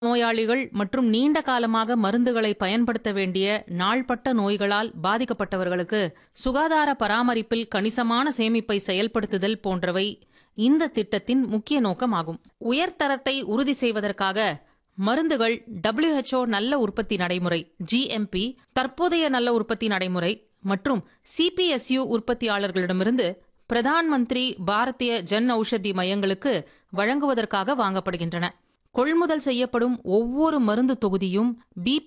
நோயாளிகள் மற்றும் நீண்ட காலமாக மருந்துகளை பயன்படுத்த வேண்டிய நாள்பட்ட நோய்களால் பாதிக்கப்பட்டவர்களுக்கு சுகாதார பராமரிப்பில் கணிசமான சேமிப்பை செயல்படுத்துதல் போன்றவை இந்த திட்டத்தின் முக்கிய நோக்கமாகும் உயர்தரத்தை உறுதி செய்வதற்காக மருந்துகள் WHO நல்ல உற்பத்தி நடைமுறை ஜிஎம்பி தற்போதைய நல்ல உற்பத்தி நடைமுறை மற்றும் சிபிஎஸ்யு உற்பத்தியாளர்களிடமிருந்து பிரதான் மந்திரி பாரதிய ஜன் ஔஷதி மையங்களுக்கு வழங்குவதற்காக வாங்கப்படுகின்றன கொள்முதல் செய்யப்படும் ஒவ்வொரு மருந்து தொகுதியும் பிபி